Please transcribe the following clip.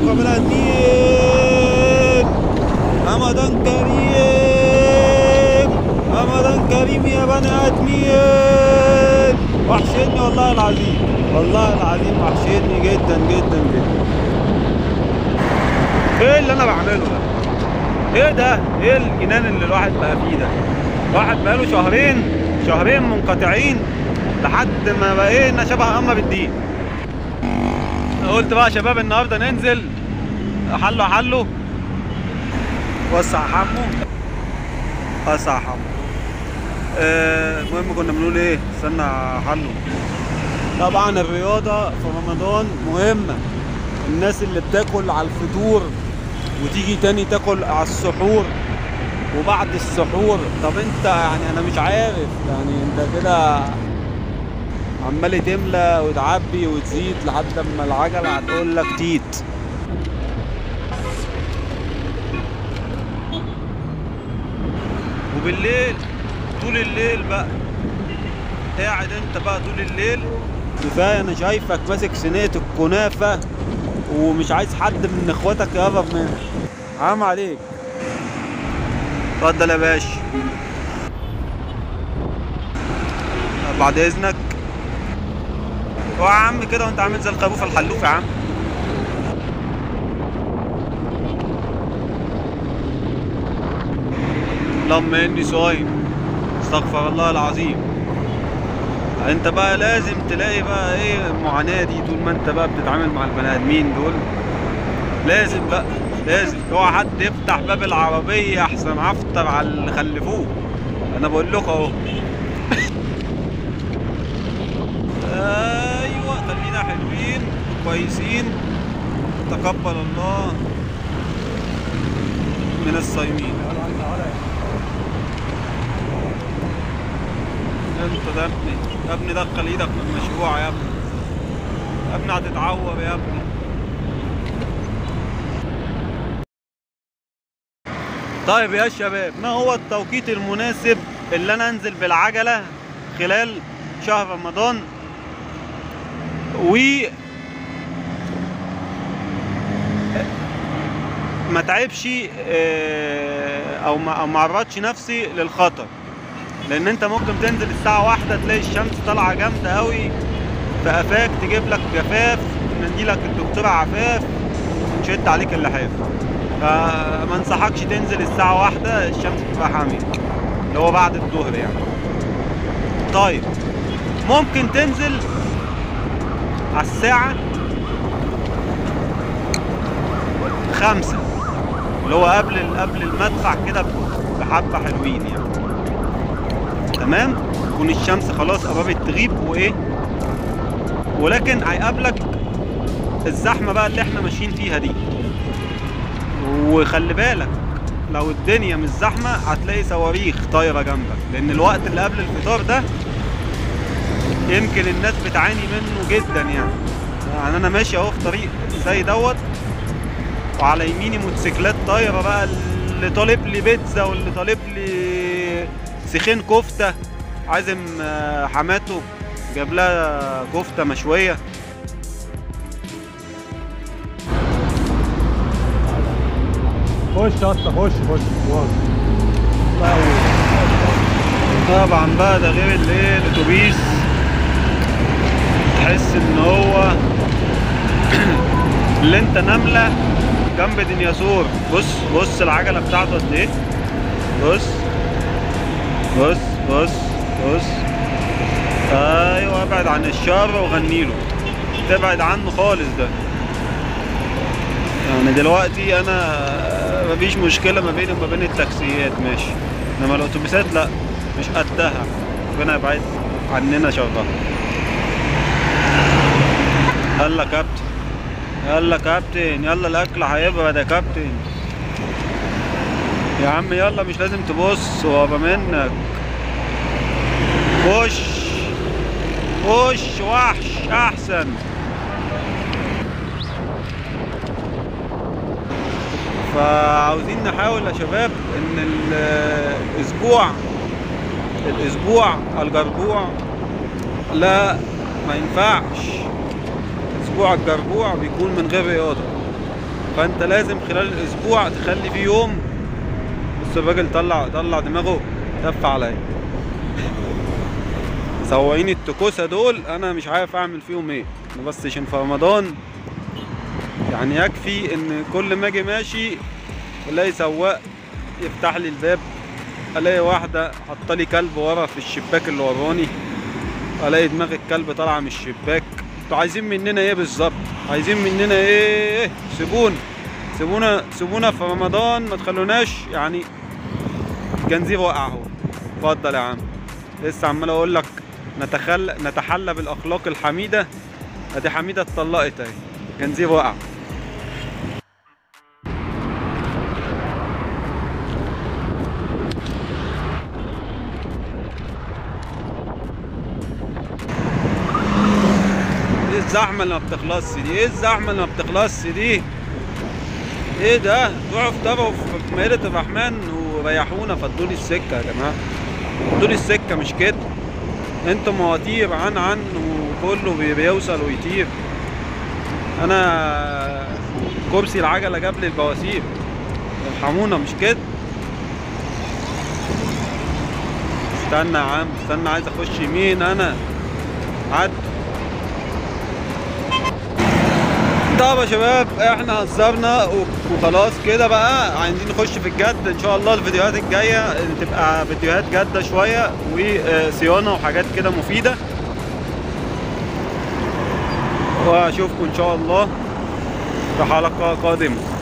اشوفها بني ادمين رمضان كريم رمضان كريم يا بني ادمين وحشني والله العظيم والله العظيم وحشني جدا جدا جدا ايه اللي انا بعمله ده ايه ده ايه الجنان اللي الواحد بقى فيه ده واحد بقاله شهرين شهرين منقطعين لحد ما بقينا شبه اما بالدين قلت بقى يا شباب النهارده ننزل حلو حلو وسع حمو وسع حمو آه، المهم كنا بنقول ايه استنى حلو طبعا الرياضة في رمضان مهمة الناس اللي بتاكل على الفطور وتيجي تاني تاكل على السحور وبعد السحور طب انت يعني انا مش عارف يعني انت كده عمال تملى وتعبي وتزيد لحد اما العجلة هتقول لك تيت وبالليل طول الليل بقى قاعد انت بقى طول الليل كفايه انا شايفك ماسك صينيه الكنافه ومش عايز حد من اخواتك يقرب منها حرام عليك اتفضل يا باشا بعد اذنك اوعى يا عم كده وانت عامل زي الخروف الحلوف يا عم اللهم اني صايم استغفر الله العظيم انت بقى لازم تلاقي بقى ايه المعاناه دي طول ما انت بقى بتتعامل مع البني ادمين دول لازم بقى لازم اوعى حد يفتح باب العربيه احسن افطر على اللي خلفوه انا بقول لكم اهو ايوه خلينا حلوين كويسين تقبل الله من الصايمين انت ده ابني يا ابني دخل ايدك في المشروع يا ابني يا ابني هتتعور يا ابني طيب يا شباب ما هو التوقيت المناسب اللي انا انزل بالعجله خلال شهر رمضان و ما تعبش اه، او ما او ما عرضش نفسي للخطر لان انت ممكن تنزل الساعه واحدة تلاقي الشمس طالعه جامده قوي في قفاك تجيب لك جفاف تندي لك الدكتوره عفاف تشد عليك اللحاف فما انصحكش تنزل الساعه واحدة الشمس بتبقى حاميه اللي هو بعد الظهر يعني طيب ممكن تنزل على الساعة خمسة اللي هو قبل قبل المدفع كده بحبة حلوين يعني تمام تكون الشمس خلاص قربت تغيب وايه ولكن هيقابلك الزحمة بقى اللي احنا ماشيين فيها دي وخلي بالك لو الدنيا مش زحمة هتلاقي صواريخ طايرة جنبك لأن الوقت اللي قبل الفطار ده يمكن الناس بتعاني منه جدا يعني يعني أنا ماشي أهو في طريق زي دوت وعلى يميني موتوسيكلات طايرة بقى اللي طالب لي بيتزا واللي طالب لي سيخين كفتة عازم آه، حماته جاب لها كفتة مشوية خش يا اسطى خش خش خش طبعا بقى ده غير الايه الاتوبيس تحس ان هو اللي انت نمله جنب ديناصور بص بص العجله بتاعته قد ايه بص بص بص بص ايوه ابعد عن الشر وغني له تبعد عنه خالص ده يعني دلوقتي انا مفيش مشكله ما بيني وما بين التاكسيات ماشي انما الاتوبيسات لا مش قدها ربنا يبعد عننا شرها يلا كابتن يلا كابتن يلا الاكل هيبرد يا كابتن يا عم يلا مش لازم تبص ورا منك خش خش وحش احسن فعاوزين نحاول يا شباب ان ال- الاسبوع الاسبوع الجربوع لا ما ينفعش اسبوع الجربوع بيكون من غير رياضه فانت لازم خلال الاسبوع تخلي فيه يوم بص الراجل طلع طلع دماغه تف عليا سواقين التكوسه دول انا مش عارف اعمل فيهم ايه أنا بس عشان في رمضان يعني يكفي ان كل ما اجي ماشي الاقي سواق يفتح لي الباب الاقي واحده حاطه لي كلب ورا في الشباك اللي وراني الاقي دماغ الكلب طالعه من الشباك انتوا عايزين مننا ايه بالظبط عايزين مننا ايه سيبونا سيبونا سيبونا في رمضان ما تخلوناش يعني جنزير وقع اهو اتفضل يا عم لسه عمال اقول لك نتخل نتحلى بالاخلاق الحميده ادي حميده اتطلقت اهي جنزير وقع ايه الزحمه اللي ما بتخلصش دي ايه الزحمه اللي ما بتخلصش دي ايه ده روحوا افطروا في مائدة الرحمن وريحونا فضولي السكه يا جماعه فضولي السكه مش كده انتوا مواتير عن عن وكله بي- بيوصل ويطير انا كرسي العجله جاب لي البواسير ارحمونا مش كده استنى يا عم استنى عايز اخش يمين انا عد طب يا شباب احنا هزرنا و- وخلاص كده بقى عايزين نخش في الجد ان شاء الله الفيديوهات الجايه تبقى فيديوهات جاده شويه وصيانه وحاجات كده مفيده واشوفكم ان شاء الله في حلقه قادمه